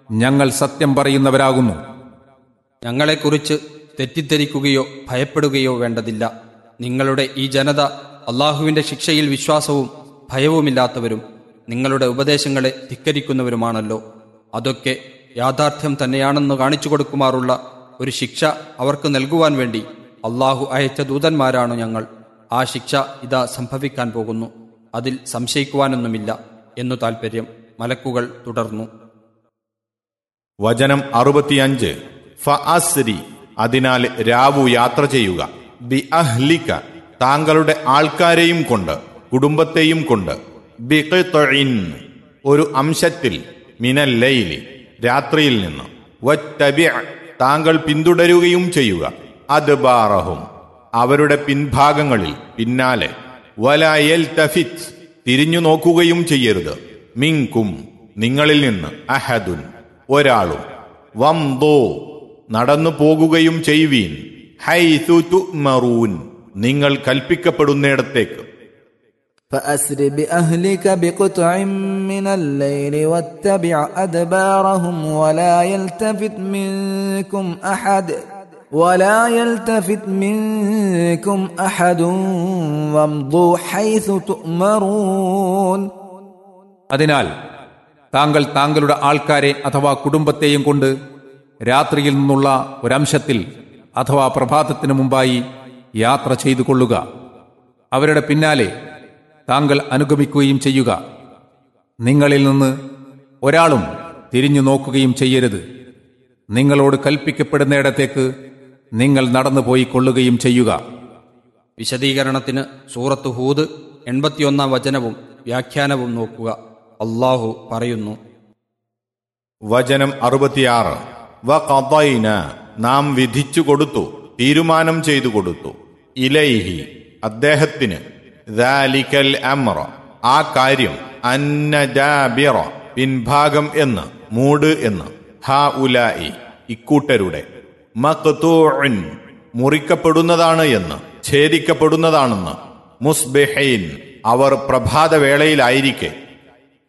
ഞങ്ങൾ സത്യം പറയുന്നവരാകുന്നു ഞങ്ങളെക്കുറിച്ച് തെറ്റിദ്ധരിക്കുകയോ ഭയപ്പെടുകയോ വേണ്ടതില്ല നിങ്ങളുടെ ഈ ജനത അള്ളാഹുവിന്റെ ശിക്ഷയിൽ വിശ്വാസവും ഭയവുമില്ലാത്തവരും നിങ്ങളുടെ ഉപദേശങ്ങളെ ധിക്കരിക്കുന്നവരുമാണല്ലോ അതൊക്കെ യാഥാർത്ഥ്യം തന്നെയാണെന്ന് കാണിച്ചു കൊടുക്കുമാറുള്ള ഒരു ശിക്ഷ അവർക്ക് നൽകുവാൻ വേണ്ടി അള്ളാഹു അയച്ച ദൂതന്മാരാണ് ഞങ്ങൾ ആ ശിക്ഷ ഇതാ സംഭവിക്കാൻ പോകുന്നു അതിൽ സംശയിക്കുവാനൊന്നുമില്ല എന്നു താൽപ്പര്യം മലക്കുകൾ തുടർന്നു വചനം അറുപത്തിയഞ്ച് ഫഅസ്രി അതിനാൽ രാവു യാത്ര ചെയ്യുക ബി അഹ്ലിക താങ്കളുടെ ആൾക്കാരെയും കൊണ്ട് കുടുംബത്തെയും കൊണ്ട് ബിഖിത്ഇൻ ഒരു അംശത്തിൽ മിനൽ ലൈലി രാത്രിയിൽ നിന്ന് വത്തബിഅ താങ്കൾ പിന്തുടരുകയും ചെയ്യുക അദ്ബാറഹും അവരുടെ പിൻഭാഗങ്ങളിൽ പിന്നാലെ വലയൽ തഫിത് തിരിഞ്ഞു നോക്കുകയും ചെയ്യരുത് മിങ്കും നിങ്ങളിൽ നിന്ന് അഹദുൻ ഒരാളും വംദോ നടന്നു പോകുകയും ചെയ്യുവീൻ ഹൈതു തുമറൂൻ നിങ്ങൾ കൽപ്പിക്കപ്പെടുന്നിടത്തേക്ക് فأسر بأهلك بقطع من الليل واتبع أدبارهم ولا يلتفت منكم أحد ولا يلتفت منكم أحد وامضوا حيث تؤمرون അതിനാൽ താങ്കൾ താങ്കളുടെ ആൾക്കാരെ അഥവാ കുടുംബത്തെയും കൊണ്ട് രാത്രിയിൽ നിന്നുള്ള ഒരംശത്തിൽ അഥവാ പ്രഭാതത്തിനു മുമ്പായി യാത്ര ചെയ്തു കൊള്ളുക അവരുടെ പിന്നാലെ താങ്കൾ അനുഗമിക്കുകയും ചെയ്യുക നിങ്ങളിൽ നിന്ന് ഒരാളും തിരിഞ്ഞു നോക്കുകയും ചെയ്യരുത് നിങ്ങളോട് കൽപ്പിക്കപ്പെടുന്നിടത്തേക്ക് നിങ്ങൾ നടന്നു പോയി കൊള്ളുകയും ചെയ്യുക വിശദീകരണത്തിന് സൂറത്ത് ഹൂദ് എൺപത്തിയൊന്നാം വചനവും വ്യാഖ്യാനവും നോക്കുക അള്ളാഹു പറയുന്നു വചനം അറുപത്തിയാറ് വഖദൈന നാം വിധിച്ചു കൊടുത്തു തീരുമാനം ചെയ്തു കൊടുത്തു ഇലൈഹി അദ്ദേഹത്തിന് ദാലിക്കൽ അമ്ര ആ കാര്യം അന്ന ജാബിറ പിൻഭാഗം എന്ന് മൂട് എന്ന് ഹ ഉലായി ഇക്കൂട്ടരുടെ മഖ്തൂഉൻ മുറിക്കപ്പെടുന്നതാണ് എന്ന് ഛേദിക്കപ്പെടുന്നതാണെന്ന് മുസ്ബിഹൈൻ അവർ പ്രഭാതവേളയിലായിരിക്കെ